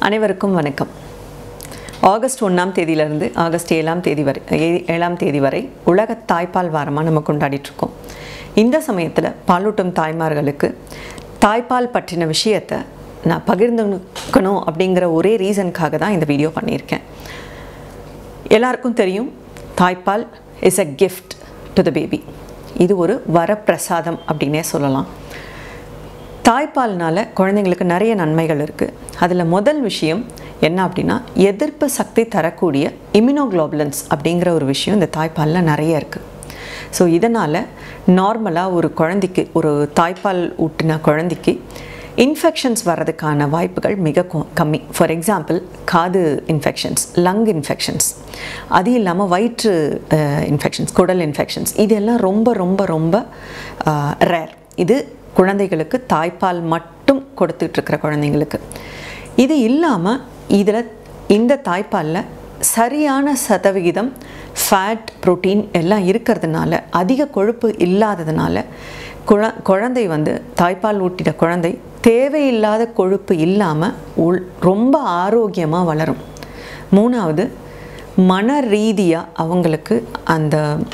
அனைவருக்கும் வணக்கம் ஆகஸ்ட் ஒன்றாம் தேதியிலிருந்து ஆகஸ்ட் ஏழாம் தேதி வரை ஏ- ஏழாம் தேதி வரை உலக தாய்ப்பால் வாரமாக நம்ம கொண்டாடிட்டு இருக்கோம் இந்த சமயத்தில் பாலூட்டும் தாய்மார்களுக்கு தாய்ப்பால் பற்றின விஷயத்தை நான் பகிர்ந்துக்கணும் அப்படிங்கிற ஒரே ரீசனுக்காக தான் இந்த வீடியோ பண்ணியிருக்கேன் எல்லாருக்கும் தெரியும் தாய்ப்பால் is a gift to the baby இது ஒரு வரப்பிரசாதம் அப்படின்னே சொல்லலாம் தாய்ப்பால்னால குழந்தைங்களுக்கு நிறைய நன்மைகள் இருக்குது அதில் முதல் விஷயம் என்ன அப்படின்னா எதிர்ப்பு சக்தி தரக்கூடிய இம்யூனோகுளோபுலன்ஸ் அப்படிங்கிற ஒரு விஷயம் இந்த தாய்ப்பாலில் நிறைய இருக்குது ஸோ இதனால் நார்மலாக ஒரு குழந்தைக்கு ஒரு தாய்ப்பால் ஊட்டின குழந்தைக்கு இன்ஃபெக்ஷன்ஸ் வர்றதுக்கான வாய்ப்புகள் மிக கொ- கம்மி ஃபார் எக்ஸாம்பிள் காது இன்ஃபெக்ஷன்ஸ் லங் இன்ஃபெக்ஷன்ஸ் அது இல்லாமல் வயிற்று இன்ஃபெக்ஷன்ஸ் குடல் இன்ஃபெக்ஷன்ஸ் இதெல்லாம் ரொம்ப ரொம்ப ரொம்ப ரேர் இது குழந்தைகளுக்கு தாய்ப்பால் மட்டும் கொடுத்துட்டு இருக்கிற குழந்தைங்களுக்கு இது இல்லாமல் இதில் இந்த தாய்ப்பாலில் சரியான சதவிகிதம் ஃபேட் புரோட்டீன் எல்லாம் இருக்கிறதுனால அதிக கொழுப்பு இல்லாததுனால குழ குழந்தை வந்து தாய்ப்பால் ஊட்டிட குழந்தை தேவையில்லாத கொழுப்பு இல்லாமல் உள் ரொம்ப ஆரோக்கியமாக வளரும் மூணாவது மன ரீதியாக அவங்களுக்கு அந்த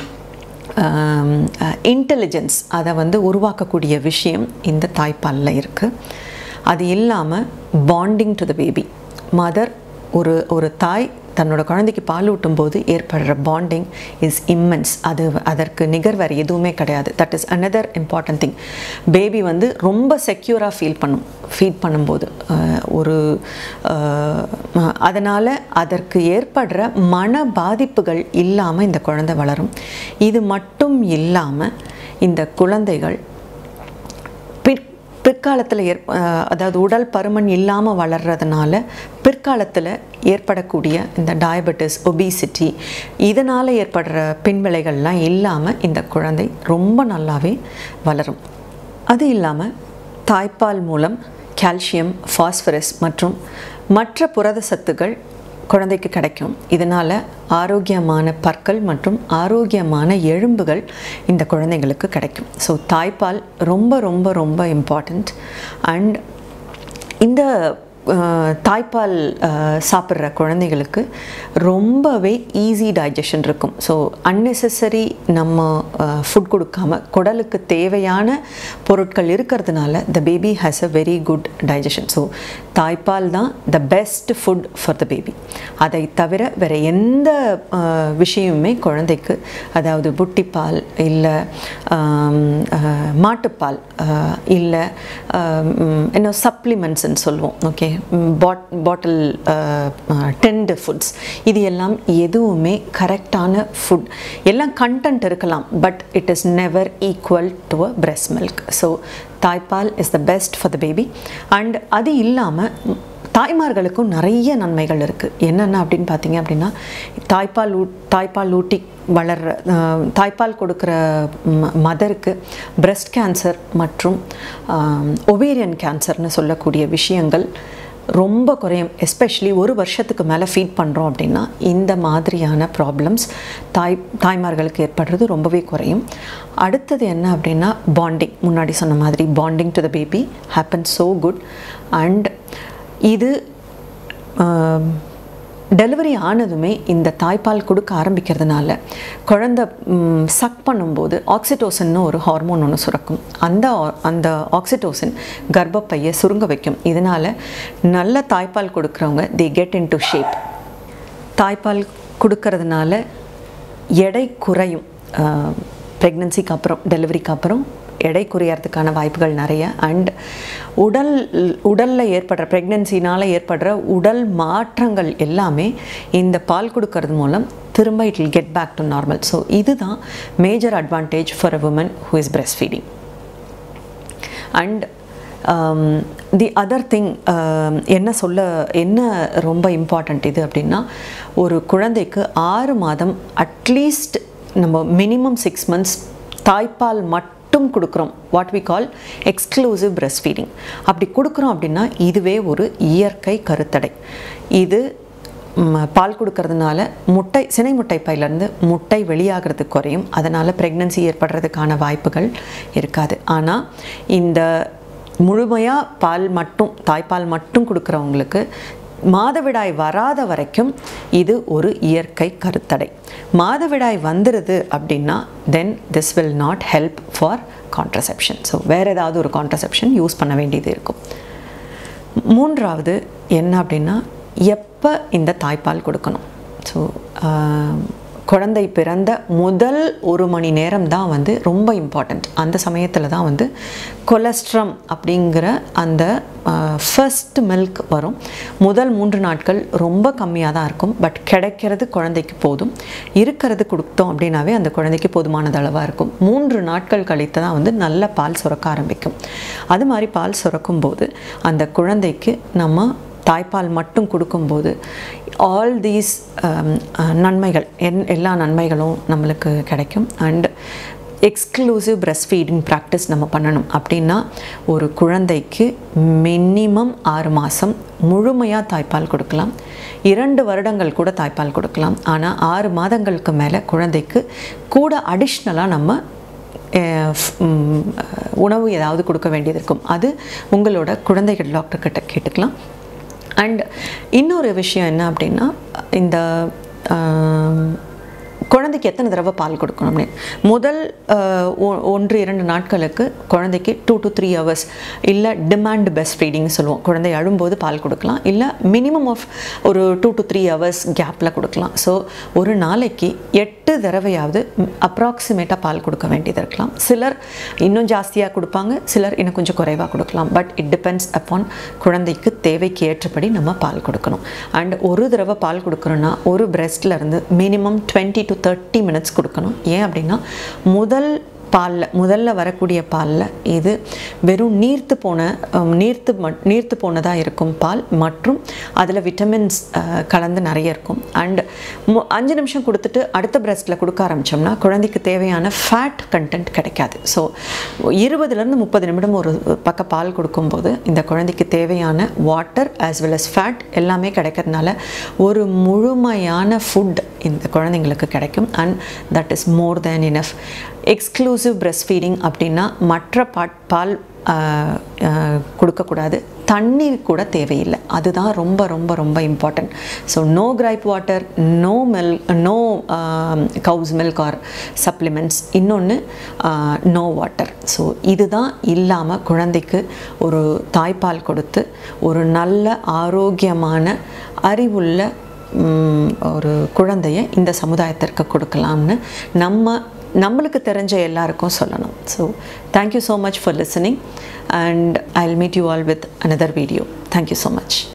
இன்டெலிஜென்ஸ் அதை வந்து உருவாக்கக்கூடிய விஷயம் இந்த தாய்ப்பாலில் இருக்குது அது இல்லாமல் bonding to the baby mother ஒரு ஒரு தாய் தன்னோட குழந்தைக்கு பால் ஊட்டும் போது ஏற்படுற பாண்டிங் இஸ் இம்மென்ஸ் அது அதற்கு நிகர் வேறு எதுவுமே கிடையாது that is another important thing baby வந்து ரொம்ப செக்யூராக ஃபீல் பண்ணும் ஃபீட் பண்ணும்போது அஹ், ஒரு அதனால் அதற்கு ஏற்படுற மன பாதிப்புகள் இல்லாமல் இந்த குழந்தை வளரும் இது மட்டும் இல்லாமல் இந்த குழந்தைகள் பிற் பிற்காலத்தில் ஏற் அஹ் அதாவது உடல் பருமன் இல்லாமல் வளர்றதுனால பிற்காலத்தில் ஏற்படக்கூடிய இந்த டயபெட்டிஸ் ஒபிசிட்டி இதனால் ஏற்படுற பின்விளைகள்லாம் இல்லாமல் இந்த குழந்தை ரொம்ப நல்லாவே வளரும் அது இல்லாமல் தாய்ப்பால் மூலம் கால்சியம் ஃபாஸ்பரஸ் மற்றும் மற்ற புரத சத்துக்கள் குழந்தைக்கு கிடைக்கும் இதனால் ஆரோக்கியமான பற்கள் மற்றும் ஆரோக்கியமான எலும்புகள் இந்த குழந்தைங்களுக்கு கிடைக்கும் ஸோ தாய்ப்பால் ரொம்ப ரொம்ப ரொம்ப இம்பார்ட்டண்ட் அண்ட் இந்த அஹ், தாய்ப்பால் அஹ், சாப்பிட்ற குழந்தைகளுக்கு ரொம்பவே ஈஸி டைஜஷன் இருக்கும் ஸோ unnecessary நம்ம ஃபுட் கொடுக்காம குடலுக்கு தேவையான பொருட்கள் இருக்கிறதுனால the baby has a very good digestion so தாய்ப்பால் தான் the best food for the baby அதை தவிர வேறு எந்த அஹ், விஷயமுமே குழந்தைக்கு அதாவது புட்டிப்பால் இல்லை மாட்டுப்பால் இல்லை என்ன சப்ளிமெண்ட்ஸ்ன்னு சொல்லுவோம் ஓகே பாட் பாட்டில் டென்டு ஃபுட்ஸ் இது எல்லாம் எதுவுமே கரெக்டான ஃபுட் எல்லாம் கண்டென்ட் இருக்கலாம் but it is never equal to a breast milk so தாய்ப்பால் is the best for the baby and அது இல்லாமல் தாய்மார்களுக்கும் நிறைய நன்மைகள் இருக்குது என்னென்ன அப்படின்னு பார்த்தீங்க அப்படின்னா தாய்ப்பால் ஊ தாய்ப்பால் ஊட்டி வளர்ற அஹ், தாய்ப்பால் கொடுக்குற மதருக்கு breast கேன்சர் மற்றும் ஒவேரியன் கேன்சர்னு சொல்லக்கூடிய விஷயங்கள் ரொம்ப குறையும் எஸ்பெஷலி ஒரு வருஷத்துக்கு மேலே ஃபீட் பண்ணுறோம் அப்படின்னா இந்த மாதிரியான ப்ராப்ளம்ஸ் தாய் தாய்மார்களுக்கு ஏற்படுறது ரொம்பவே குறையும் அடுத்தது என்ன அப்படின்னா பாண்டிங் முன்னாடி சொன்ன மாதிரி bonding to the baby happen so good and இது டெலிவரி ஆனதுமே இந்த தாய்ப்பால் கொடுக்க ஆரம்பிக்கிறதுனால குழந்தை சக் பண்ணும்போது ஆக்சிடோசன்னு ஒரு ஹார்மோன் ஒன்று சுரக்கும் அந்த ஆ- அந்த ஆக்சிடோசின் கர்ப்பப்பையை சுருங்க வைக்கும் இதனால் நல்ல தாய்ப்பால் கொடுக்குறவங்க they get into shape தாய்ப்பால் கொடுக்கறதுனால எடை குறையும் ப்ரெக்னன்சிக்கு அப்புறம் டெலிவரிக்கு அப்புறம் எடை குறையறதுக்கான வாய்ப்புகள் நிறைய அண்ட் உடல் உடலில் ஏற்படுற ப்ரெக்னென்சினால் ஏற்படுற உடல் மாற்றங்கள் எல்லாமே இந்த பால் கொடுக்கறது மூலம் திரும்ப it will get back to normal so இதுதான் major advantage for a woman who is breastfeeding feeding and the other thing என்ன சொல்ல என்ன ரொம்ப இம்பார்ட்டண்ட் இது அப்படின்னா ஒரு குழந்தைக்கு ஆறு மாதம் அட்லீஸ்ட் நம்ம மினிமம் சிக்ஸ் மந்த்ஸ் தாய்ப்பால் மட்டும் கொடுக்குறோம் what we call exclusive breastfeeding அப்படி கொடுக்குறோம் அப்படின்னா இதுவே ஒரு இயற்கை கருத்தடை இது ம், பால் கொடுக்கறதுனால முட்டை சினை முட்டை பையிலேருந்து முட்டை வெளியாகிறது குறையும் அதனால் ப்ரெக்னன்சி ஏற்படுறதுக்கான வாய்ப்புகள் இருக்காது ஆனால் இந்த முழுமையாக பால் மட்டும் தாய்ப்பால் மட்டும் கொடுக்குறவங்களுக்கு மாதவிடாய் வராத வரைக்கும் இது ஒரு இயற்கை கருத்தடை மாதவிடாய் வந்துடுது அப்படின்னா then this will not help for contraception so வேறு ஏதாவது ஒரு கான்ட்ரசெப்ஷன் யூஸ் பண்ண வேண்டியது இருக்கும் மூன்றாவது என்ன அப்படின்னா எப்போ இந்த தாய்ப்பால் கொடுக்கணும் ஸோ குழந்தை பிறந்த முதல் ஒரு மணி நேரம் தான் வந்து ரொம்ப இம்பார்ட்டண்ட் அந்த சமயத்தில் தான் வந்து கொலஸ்ட்ரம் அப்படிங்கிற அந்த ஃபர்ஸ்ட் மில்க் வரும் முதல் மூன்று நாட்கள் ரொம்ப கம்மியாக தான் இருக்கும் பட் கிடைக்கிறது குழந்தைக்கு போதும் இருக்கிறது கொடுத்தோம் அப்படின்னாவே அந்த குழந்தைக்கு போதுமானது அளவாக இருக்கும் மூன்று நாட்கள் கழித்து தான் வந்து நல்ல பால் சுரக்க ஆரம்பிக்கும் அது மாதிரி பால் சுரக்கும் போது அந்த குழந்தைக்கு நம்ம தாய்ப்பால் மட்டும் கொடுக்கும்போது ஆல் தீஸ் நன்மைகள் என் எல்லா நன்மைகளும் நம்மளுக்கு கிடைக்கும் and exclusive breast feeding practice நம்ம பண்ணணும் அப்படின்னா ஒரு குழந்தைக்கு மினிமம் ஆறு மாதம் முழுமையாக தாய்ப்பால் கொடுக்கலாம் இரண்டு வருடங்கள் கூட தாய்ப்பால் கொடுக்கலாம் ஆனால் ஆறு மாதங்களுக்கு மேலே குழந்தைக்கு கூட அடிஷ்னலாக நம்ம உணவு ஏதாவது கொடுக்க வேண்டியது இருக்கும் அது உங்களோட குழந்தைகள் டாக்டர்கிட்ட கேட்டுக்கலாம் அண்ட் இன்னொரு விஷயம் என்ன அப்படின்னா இந்த குழந்தைக்கு எத்தனை தடவை பால் கொடுக்கணும் அப்படின்னு முதல் ஒன்று இரண்டு நாட்களுக்கு குழந்தைக்கு டூ டு த்ரீ ஹவர்ஸ் இல்லை டிமாண்ட் பெஸ்ட் ஃபீடிங் சொல்லுவோம் குழந்தை அழும்போது பால் கொடுக்கலாம் இல்லை மினிமம் ஆஃப் ஒரு டூ டு த்ரீ ஹவர்ஸ் கேப்பில் கொடுக்கலாம் ஸோ ஒரு நாளைக்கு எட்டு தடவையாவது அப்ராக்சிமேட்டாக பால் கொடுக்க வேண்டியது இருக்கலாம் சிலர் இன்னும் ஜாஸ்தியாக கொடுப்பாங்க சிலர் இன்னும் கொஞ்சம் குறைவாக கொடுக்கலாம் பட் இட் டிபெண்ட்ஸ் அப்பான் குழந்தைக்கு தேவைக்கு ஏற்றபடி நம்ம பால் கொடுக்கணும் அண்ட் ஒரு தடவை பால் கொடுக்குறோன்னா ஒரு பிரெஸ்ட்ல இருந்து minimum twenty to thirty minutes கொடுக்கணும் ஏன் அப்படின்னா முதல் பாலில் முதல்ல வரக்கூடிய பாலில் இது வெறும் நீர்த்து போன நீர்த்து மட் நீர்த்து போனதாக இருக்கும் பால் மற்றும் அதில் விட்டமின்ஸ் கலந்து நிறைய இருக்கும் அண்ட் அஞ்சு நிமிஷம் கொடுத்துட்டு அடுத்த பிரஸ்ட்டில் கொடுக்க ஆரம்பித்தோம்னா குழந்தைக்கு தேவையான ஃபேட் கண்டென்ட் கிடைக்காது ஸோ இருபதுலேருந்து முப்பது நிமிடம் ஒரு பக்க பால் கொடுக்கும்போது இந்த குழந்தைக்கு தேவையான water as well as fat எல்லாமே கிடைக்கிறதுனால ஒரு முழுமையான ஃபுட் இந்த குழந்தைங்களுக்கு கிடைக்கும் and that is more than enough exclusive breast feeding அப்படின்னா மற்ற பாட் பால் கொடுக்கக்கூடாது தண்ணீர் கூட தேவையில்லை அதுதான் ரொம்ப ரொம்ப ரொம்ப important so no gripe water no milk no cow's milk or supplements இன்னொன்று நோ வாட்டர் ஸோ இதுதான் இல்லாமல் குழந்தைக்கு ஒரு தாய்ப்பால் கொடுத்து ஒரு நல்ல ஆரோக்கியமான அறிவுள்ள ஒரு குழந்தைய இந்த சமுதாயத்திற்கு கொடுக்கலாம்னு நம்ம நம்மளுக்கு தெரிஞ்ச எல்லாருக்கும் சொல்லணும் so thank you so much for listening and I will meet you all with another video thank you so much